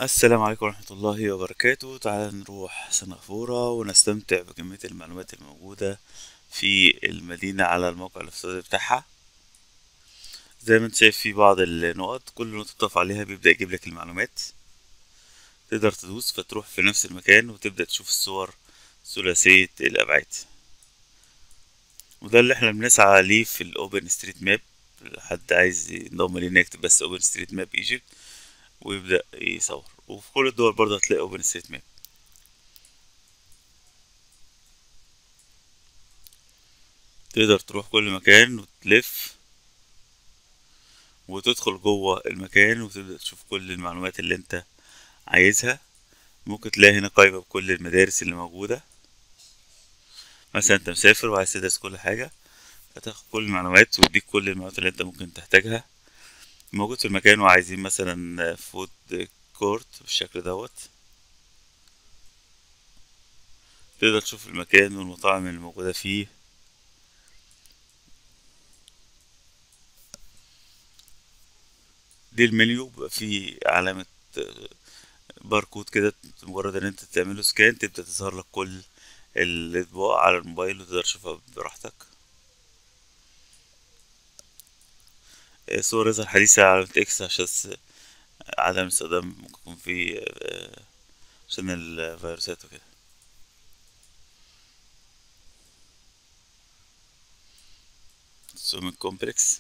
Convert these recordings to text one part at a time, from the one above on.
السلام عليكم ورحمة الله وبركاته تعال نروح سنغافورة ونستمتع بكمية المعلومات الموجودة في المدينة على الموقع الافتراضي بتاعها زي ما انت شايف في بعض النقط كل نقطة تقف عليها بيبدأ يجيب لك المعلومات تقدر تدوس فتروح في نفس المكان وتبدأ تشوف الصور ثلاثية الأبعاد وده اللي احنا بنسعى ليه في الأوبن ستريت ماب حد عايز ينضم لينا يكتب بس اوبن ستريت ماب ايجيبت ويبدأ يصور وفي كل الدول برضه هتلاقي اوبن ستريت ماب تقدر تروح كل مكان وتلف وتدخل جوه المكان وتبدأ تشوف كل المعلومات اللي انت عايزها ممكن تلاقي هنا قائمة بكل المدارس اللي موجودة مثلا انت مسافر وعايز تدرس كل حاجة هتاخد كل المعلومات ويديك كل المعلومات اللي انت ممكن تحتاجها موجود في المكان وعايزين مثلا فود كورت بالشكل دوت تقدر تشوف المكان والمطاعم اللي موجودة فيه دي المنيو بيبقى فيه علامة باركود كده مجرد ان انت تعمله سكان تبدأ تظهر لك كل الاطباق على الموبايل وتقدر تشوفها براحتك صور يظهر حديثة علامة اكس عشان عدم استخدام ممكن يكون في عشان الفيروسات وكده سويمنج كومبلكس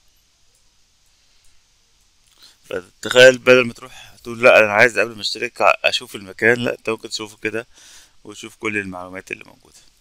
فتخيل بدل ما تروح تقول لا انا عايز قبل ما اشترك اشوف المكان لا انت ممكن تشوفه كده وتشوف كل المعلومات اللي موجوده